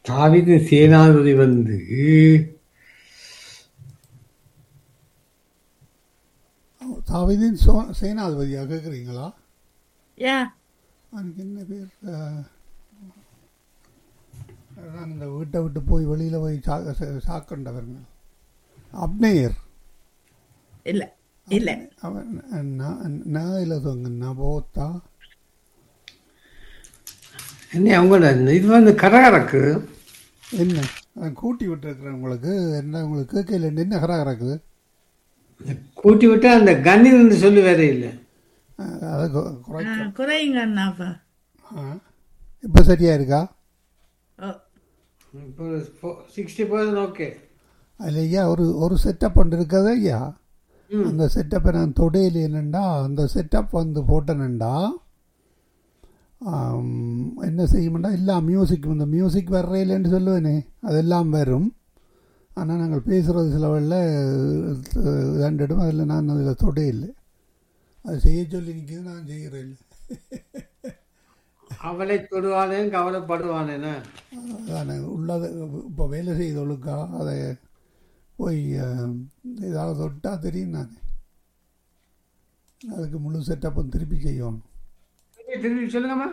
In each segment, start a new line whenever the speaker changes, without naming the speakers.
தாவீது சேனாதிபதி வந்து
தாவீதின் சோ சேனாதிபதியாக கேட்குறீங்களா
யா
அதுக்கு என்ன பேர் அஹ், நான் இந்த வீட்டை விட்டு போய் வெளியில் போய் சா சாக்கண்டவருங்க அப்னேயர்
இல்ல இல்ல
அவன் நான் சொங்க நபோத்தா
என்ன அவங்களோட இது வந்து கரகரக்கு
என்ன அஹ், கூட்டி விட்டுருக்குறேன் உங்களுக்கு என்ன உங்களுக்கு கேட்கல என்ன கரா கிடக்குது
கூட்டி விட்டு அந்த கண்ணில் சொல்லி வேற இல்லை
அஹ், அதை கு- குறை
ஆ, குறையுங்க அண்ணாப்பா
இப்போ சரியா இருக்கா
ஓ
இப்போ சிக்ஸ்டி பர்சன்ட் ஓகே
அதில் ஐயா ஒரு ஒரு செட்டப் ஒன்று இருக்குது ஐயா அந்த செட்டப்பை நான் தொடையில் என்னண்டா அந்த செட்டப் வந்து போட்டேனண்டா ஆம், என்ன செய்யும்டா எல்லாம் மியூசிக் இந்த மியூசிக் வர்றையிலன்னு சொல்லுவேனே அதெல்லாம் வரும் ஆனால் நாங்கள் பேசுகிறது சில வேளை இதாண்டிடும் அதில் நான் அதில் தொடையில்லை அது செய்ய சொல்லி நிற்கிது நான் செய்கிறேன் இல்லை
அவளை தொடுவானேன் கவலைப்படுவானேன்னு
அதான் உள்ளதை இப்போ வேலை செய்தவளுக்கா அதை போய் அஹ், ஏதாவது தொட்டா தெரியும் நான் அதுக்கு முழு செட்டப்பும் திருப்பி செய்யணும்
திருப்பி திருப்பி சொல்லுங்கம்மா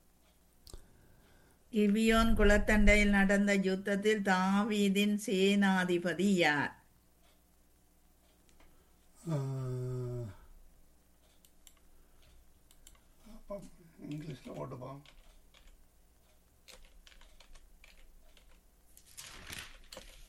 கிபியோன் குளத்தண்டையில் நடந்த யுத்தத்தில் தாவீதின் சேனாதிபதி யார்
இங்கிலீஷில் போட்டுப்போம்